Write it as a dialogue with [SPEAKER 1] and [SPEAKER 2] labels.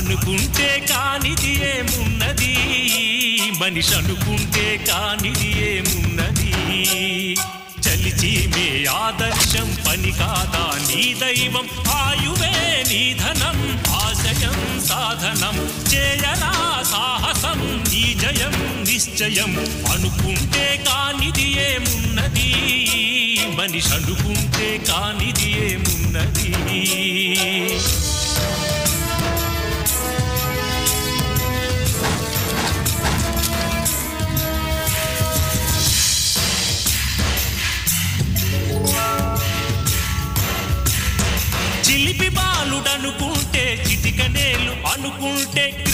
[SPEAKER 1] అనుకుంటే కానిది ఏమున్నది మనిషి అనుకుంటే కానిది ఏమున్నది చలిచి మే ఆదర్శం పని కాదా నీ దైవం ఆయువే నీ ధనం ఆశయం సాధనం చేయరా సాహసం నీ జయం నిశ్చయం అనుకుంటే కానిది ఏమున్నది మనిషి అనుకుంటే కానిది ఏమున్నది చిలిపి బాలుడనుకుంటే చిటికనేలు అనుకుంటే